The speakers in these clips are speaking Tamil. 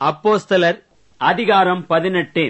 அப்போஸ்தலர் அதிகாரம் பதினெட்டு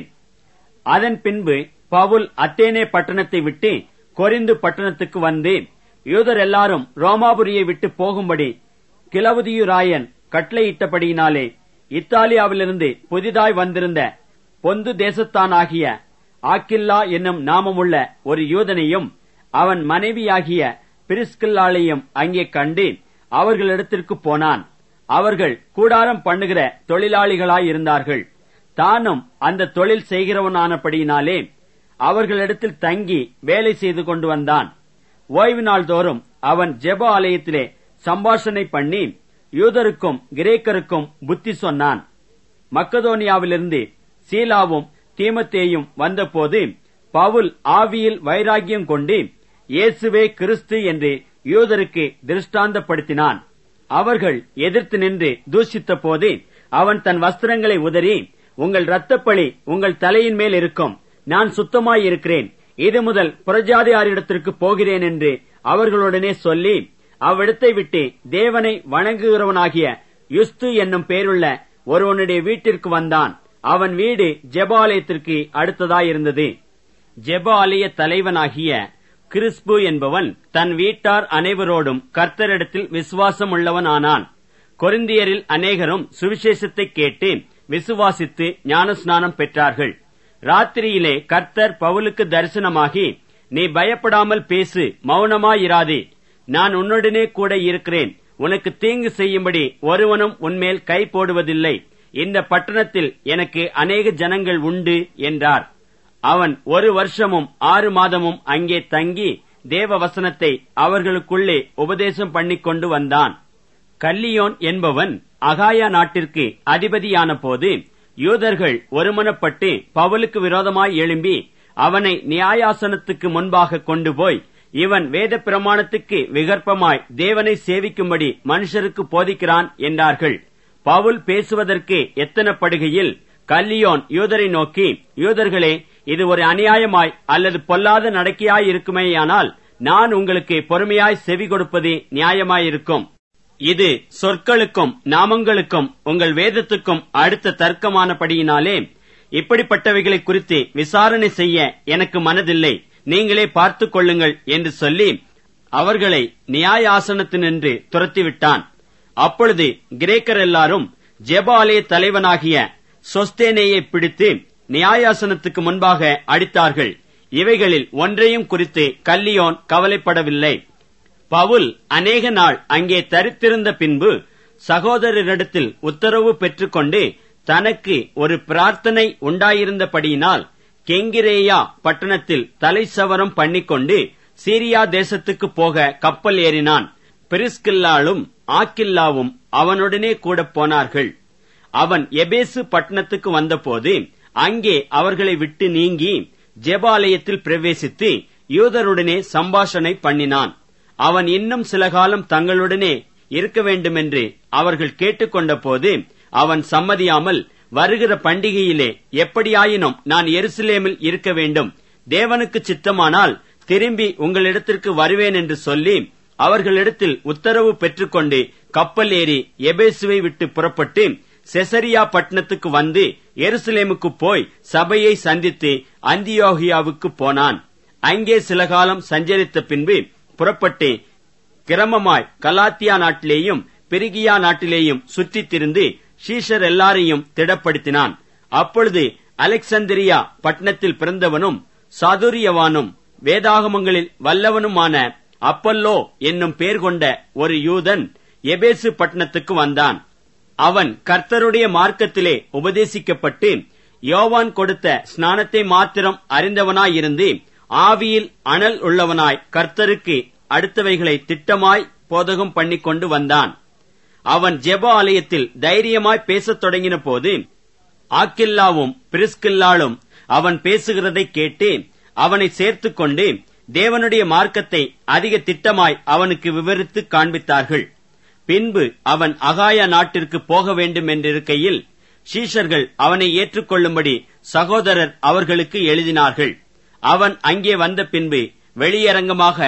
அதன் பின்பு பவுல் அத்தேனே பட்டணத்தை விட்டு கொரிந்து பட்டணத்துக்கு வந்து யூதர் எல்லாரும் ரோமாபுரியை விட்டு போகும்படி கிளவுதியுராயன் கட்டளையிட்டபடியினாலே இத்தாலியாவிலிருந்து புதிதாய் வந்திருந்த பொந்து தேசத்தானாகிய ஆக்கில்லா என்னும் நாமமுள்ள ஒரு யூதனையும் அவன் மனைவியாகிய பிரிஸ்கில்லாளையும் அங்கே கண்டு அவர்களிடத்திற்கு போனான் அவர்கள் கூடாரம் பண்ணுகிற தொழிலாளிகளாயிருந்தார்கள் தானும் அந்த தொழில் செய்கிறவனானபடியினாலே அவர்களிடத்தில் தங்கி வேலை செய்து கொண்டு வந்தான் ஓய்வு நாள் தோறும் அவன் ஜெப ஆலயத்திலே சம்பாஷணை பண்ணி யூதருக்கும் கிரேக்கருக்கும் புத்தி சொன்னான் மக்கதோனியாவிலிருந்து சீலாவும் தீமத்தேயும் வந்தபோது பவுல் ஆவியில் வைராகியம் கொண்டு இயேசுவே கிறிஸ்து என்று யூதருக்கு திருஷ்டாந்தப்படுத்தினான் அவர்கள் எதிர்த்து நின்று தூஷித்த போது அவன் தன் வஸ்திரங்களை உதறி உங்கள் இரத்தப்பழி உங்கள் தலையின் மேல் இருக்கும் நான் சுத்தமாயிருக்கிறேன் இது முதல் புறஜாதியாரிடத்திற்கு போகிறேன் என்று அவர்களுடனே சொல்லி அவ்விடத்தை விட்டு தேவனை வணங்குகிறவனாகிய யுஸ்து என்னும் பேருள்ள ஒருவனுடைய வீட்டிற்கு வந்தான் அவன் வீடு ஜெபாலயத்திற்கு அடுத்ததாயிருந்தது ஜெப ஆலய தலைவனாகிய கிறிஸ்பு என்பவன் தன் வீட்டார் அனைவரோடும் கர்த்தரிடத்தில் விசுவாசம் உள்ளவனானான் கொரிந்தியரில் அநேகரும் சுவிசேஷத்தை கேட்டு விசுவாசித்து ஞானஸ்நானம் பெற்றார்கள் ராத்திரியிலே கர்த்தர் பவுலுக்கு தரிசனமாகி நீ பயப்படாமல் பேசு மௌனமாயிராதே நான் உன்னுடனே கூட இருக்கிறேன் உனக்கு தீங்கு செய்யும்படி ஒருவனும் உன்மேல் கை போடுவதில்லை இந்த பட்டணத்தில் எனக்கு அநேக ஜனங்கள் உண்டு என்றார் அவன் ஒரு வருஷமும் ஆறு மாதமும் அங்கே தங்கி தேவ வசனத்தை அவர்களுக்குள்ளே உபதேசம் பண்ணிக் கொண்டு வந்தான் கல்லியோன் என்பவன் அகாயா நாட்டிற்கு அதிபதியான போது யூதர்கள் ஒருமனப்பட்டு பவுலுக்கு விரோதமாய் எழும்பி அவனை நியாயாசனத்துக்கு முன்பாக கொண்டு போய் இவன் வேத பிரமாணத்துக்கு விகற்பமாய் தேவனை சேவிக்கும்படி மனுஷருக்கு போதிக்கிறான் என்றார்கள் பவுல் பேசுவதற்கு எத்தனப்படுகையில் கல்லியோன் யூதரை நோக்கி யூதர்களே இது ஒரு அநியாயமாய் அல்லது பொல்லாத நடக்கையாய் இருக்குமேயானால் நான் உங்களுக்கு பொறுமையாய் செவி கொடுப்பது நியாயமாயிருக்கும் இது சொற்களுக்கும் நாமங்களுக்கும் உங்கள் வேதத்துக்கும் அடுத்த தர்க்கமானபடியினாலே இப்படிப்பட்டவைகளை குறித்து விசாரணை செய்ய எனக்கு மனதில்லை நீங்களே பார்த்துக் கொள்ளுங்கள் என்று சொல்லி அவர்களை நியாயாசனத்தினின்று துரத்திவிட்டான் அப்பொழுது கிரேக்கர் எல்லாரும் ஜெபாலய தலைவனாகிய சொஸ்தேனேயை பிடித்து நியாயாசனத்துக்கு முன்பாக அடித்தார்கள் இவைகளில் ஒன்றையும் குறித்து கல்லியோன் கவலைப்படவில்லை பவுல் அநேக நாள் அங்கே தரித்திருந்த பின்பு சகோதரரிடத்தில் உத்தரவு பெற்றுக்கொண்டு தனக்கு ஒரு பிரார்த்தனை உண்டாயிருந்தபடியினால் கெங்கிரேயா பட்டணத்தில் தலைசவரம் பண்ணிக்கொண்டு சீரியா தேசத்துக்கு போக கப்பல் ஏறினான் பிரிஸ்கில்லாலும் ஆக்கில்லாவும் அவனுடனே கூட போனார்கள் அவன் எபேசு பட்டணத்துக்கு வந்தபோது அங்கே அவர்களை விட்டு நீங்கி ஜெபாலயத்தில் பிரவேசித்து யூதருடனே சம்பாஷணை பண்ணினான் அவன் இன்னும் சில காலம் தங்களுடனே இருக்க வேண்டுமென்று அவர்கள் கேட்டுக்கொண்ட போது அவன் சம்மதியாமல் வருகிற பண்டிகையிலே எப்படியாயினும் நான் எருசலேமில் இருக்க வேண்டும் தேவனுக்கு சித்தமானால் திரும்பி உங்களிடத்திற்கு வருவேன் என்று சொல்லி அவர்களிடத்தில் உத்தரவு பெற்றுக்கொண்டு கப்பல் ஏறி எபேசுவை விட்டு புறப்பட்டு செசரியா பட்டணத்துக்கு வந்து எருசலேமுக்கு போய் சபையை சந்தித்து அந்தியோகியாவுக்கு போனான் அங்கே சில காலம் சஞ்சரித்த பின்பு புறப்பட்டு கிரமமாய் கலாத்தியா நாட்டிலேயும் பெருகியா நாட்டிலேயும் சுற்றித் திரிந்து ஷீஷர் எல்லாரையும் திடப்படுத்தினான் அப்பொழுது அலெக்சந்திரியா பட்டணத்தில் பிறந்தவனும் சாதுரியவானும் வேதாகமங்களில் வல்லவனுமான அப்பல்லோ என்னும் பேர் கொண்ட ஒரு யூதன் எபேசு பட்டணத்துக்கு வந்தான் அவன் கர்த்தருடைய மார்க்கத்திலே உபதேசிக்கப்பட்டு யோவான் கொடுத்த ஸ்நானத்தை மாத்திரம் அறிந்தவனாயிருந்து ஆவியில் அனல் உள்ளவனாய் கர்த்தருக்கு அடுத்தவைகளை திட்டமாய் போதகம் பண்ணிக் கொண்டு வந்தான் அவன் ஜெப ஆலயத்தில் தைரியமாய் பேசத் தொடங்கின போது ஆக்கில்லாவும் பிரிஸ்கில்லாலும் அவன் பேசுகிறதை கேட்டு அவனை சேர்த்துக் கொண்டு தேவனுடைய மார்க்கத்தை அதிக திட்டமாய் அவனுக்கு விவரித்து காண்பித்தார்கள் பின்பு அவன் அகாயா நாட்டிற்கு போக வேண்டும் என்றிருக்கையில் ஷீஷர்கள் அவனை ஏற்றுக்கொள்ளும்படி சகோதரர் அவர்களுக்கு எழுதினார்கள் அவன் அங்கே வந்த பின்பு வெளியரங்கமாக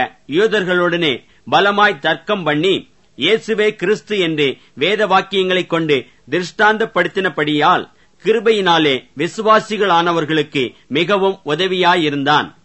யூதர்களுடனே பலமாய் தர்க்கம் பண்ணி இயேசுவே கிறிஸ்து என்று வேத வாக்கியங்களைக் கொண்டு திருஷ்டாந்தப்படுத்தினபடியால் கிருபையினாலே விசுவாசிகளானவர்களுக்கு மிகவும் உதவியாயிருந்தான்